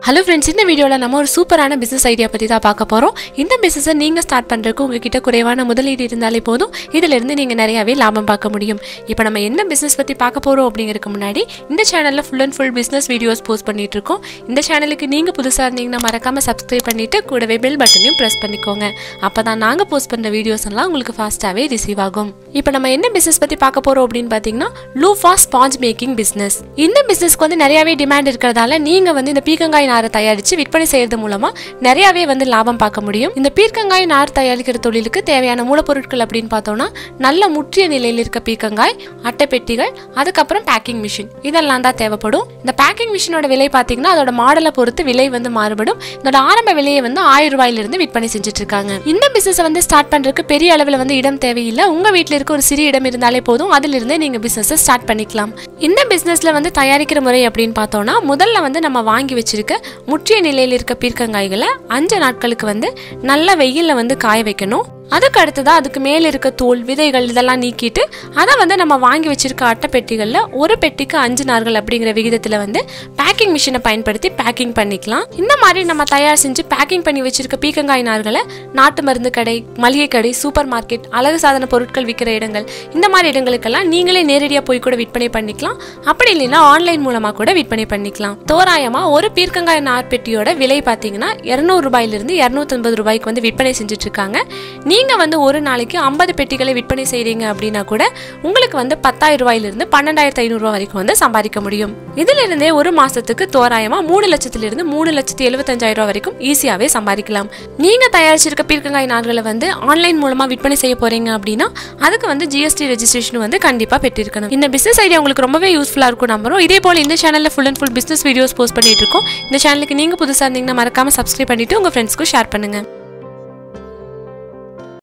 hello friends இந்த வீடியோவில் நம்ம ஒரு சூப்பரான பிஸ்னஸ் ஐடியா பற்றி தான் பார்க்க போகிறோம் இந்த பிஸ்னஸை நீங்கள் ஸ்டார்ட் பண்ணுறதுக்கு உங்ககிட்ட குறைவான முதலீடு இருந்தாலே போதும் இதிலிருந்து நீங்கள் நிறையாவே லாபம் பார்க்க முடியும் இப்போ நம்ம என்ன பிஸ்னஸ் பற்றி பார்க்க போகிறோம் அப்படிங்கிறதுக்கு முன்னாடி இந்த சேனலில் full and full business videos post பண்ணிட்டு இருக்கோம் இந்த சேனலுக்கு நீங்கள் புதுசாக இருந்தீங்கன்னா மறக்காமல் சப்ஸ்கிரைப் பண்ணிவிட்டு கூடவே பெல் பட்டனையும் ப்ரெஸ் பண்ணிக்கோங்க அப்போ தான் நாங்கள் போஸ்ட் பண்ணுற வீடியோஸ் எல்லாம் உங்களுக்கு ஃபாஸ்ட்டாகவே ரிசீவ் ஆகும் இப்போ நம்ம என்ன பிஸ்னஸ் பற்றி பார்க்க போகிறோம் அப்படின்னு பார்த்தீங்கன்னா லூஃபா ஸ்பாஞ்ச் மேக்கிங் பிஸ்னஸ் இந்த பிஸ்னஸ்க்கு வந்து நிறையாவே டிமாண்ட் இருக்கிறதால நீங்கள் வந்து இந்த பீக்கங்காய் நாரை தயாரித்து விற்பனை செய்யறது மூலமாக நிறையாவே வந்து லாபம் பார்க்க முடியும் இந்த பீர்க்கங்காய் நார் தயாரிக்கிற தொழிலுக்கு தேவையான மூலப்பொருட்கள் அப்படின்னு பார்த்தோம்னா நல்ல முற்றிய நிலையில் இருக்க பீக்கங்காய் அட்டைப்பெட்டிகள் அதுக்கப்புறம் பேக்கிங் மிஷின் இதெல்லாம் தான் தேவைப்படும் இந்த பேக்கிங் மிஷினோட விலை பார்த்தீங்கன்னா அதோட மாடலை பொறுத்து விலை வந்து மாறுபடும் இதோட ஆரம்ப விலையை வந்து ஆயிரம் ரூபாயிலிருந்து விற்பனை செஞ்சுட்டு இருக்காங்க இந்த பிசினஸ் வந்து ஸ்டார்ட் பண்றதுக்கு பெரிய அளவில் வந்து இடம் தேவையில்லை உங்க வீட்டில் இருக்க ஒரு சிறிய இடம் இருந்தாலே போதும் அதிலிருந்தே நீங்க பிசினஸ் ஸ்டார்ட் பண்ணிக்கலாம் இந்த பிசினஸ்ல வந்து தயாரிக்கிற முறை அப்படின்னு பார்த்தோம்னா முதல்ல வந்து நம்ம வாங்கி வச்சிருக்க முற்றிய நிலையில் இருக்க பீர்க்கங்காய்களை அஞ்சு நாட்களுக்கு வந்து நல்ல வெயில்ல வந்து காய வைக்கணும் அதுக்கு அடுத்ததாக அதுக்கு மேலே இருக்க தோல் விதைகள் இதெல்லாம் நீக்கிட்டு அதை வந்து நம்ம வாங்கி வச்சிருக்க அட்டை பெட்டிகளில் ஒரு பெட்டிக்கு அஞ்சு நார்கள் அப்படிங்கிற விகிதத்தில் வந்து பேக்கிங் மிஷினை பயன்படுத்தி பேக்கிங் பண்ணிக்கலாம் இந்த மாதிரி நம்ம தயார் செஞ்சு பேக்கிங் பண்ணி வச்சிருக்க பீக்கங்காய் நார்களை நாட்டு மருந்து கடை மளிகை கடை சூப்பர் மார்க்கெட் அழகு சாதன பொருட்கள் விற்கிற இடங்கள் இந்த மாதிரி இடங்களுக்கெல்லாம் நீங்களே நேரடியாக போய் கூட விற்பனை பண்ணிக்கலாம் அப்படி இல்லைன்னா ஆன்லைன் மூலமாக கூட விற்பனை பண்ணிக்கலாம் தோராயமாக ஒரு பீர்க்கங்காய் நார் பெட்டியோட விலை பார்த்தீங்கன்னா இரநூறு ரூபாயிலிருந்து இரநூத்தம்பது ரூபாய்க்கு வந்து விற்பனை செஞ்சுட்டு இருக்காங்க நீங்கள் வந்து ஒரு நாளைக்கு ஐம்பது பெட்டிகளை விற்பனை செய்கிறீங்க அப்படின்னா கூட உங்களுக்கு வந்து பத்தாயிரம் ரூபாயிலிருந்து பன்னெண்டாயிரத்து ஐநூறுரூவா வரைக்கும் வந்து சம்பாதிக்க முடியும் இதிலிருந்தே ஒரு மாதத்துக்கு தோராயமாக மூணு லட்சத்திலிருந்து மூணு லட்சத்தி எழுபத்தஞ்சாயிரம் ரூபா வரைக்கும் ஈஸியாகவே சம்பாதிக்கலாம் நீங்கள் தயாரிச்சிருக்க பீர்க்கங்காய் நார்களை வந்து ஆன்லைன் மூலமாக விற்பனை செய்ய போகிறீங்க அப்படின்னா அதுக்கு வந்து ஜிஎஸ்டி ரெஜிஸ்ட்ரேஷன் வந்து கண்டிப்பாக பெற்றிருக்கணும் இந்த பிசினஸ் ஐடியா உங்களுக்கு ரொம்பவே யூஸ்ஃபுல்லாக இருக்கும் நம்புறோம் இதே போல் இந்த சேனலில் full and full business videos post பண்ணிட்டு இருக்கோம் இந்த சேனலுக்கு நீங்கள் புதுசாக இருந்தீங்கன்னா மறக்காம சப்ஸ்கிரைப் பண்ணிட்டு உங்கள் ஃப்ரெண்ட்ஸ்க்கும் ஷேர் பண்ணுங்கள்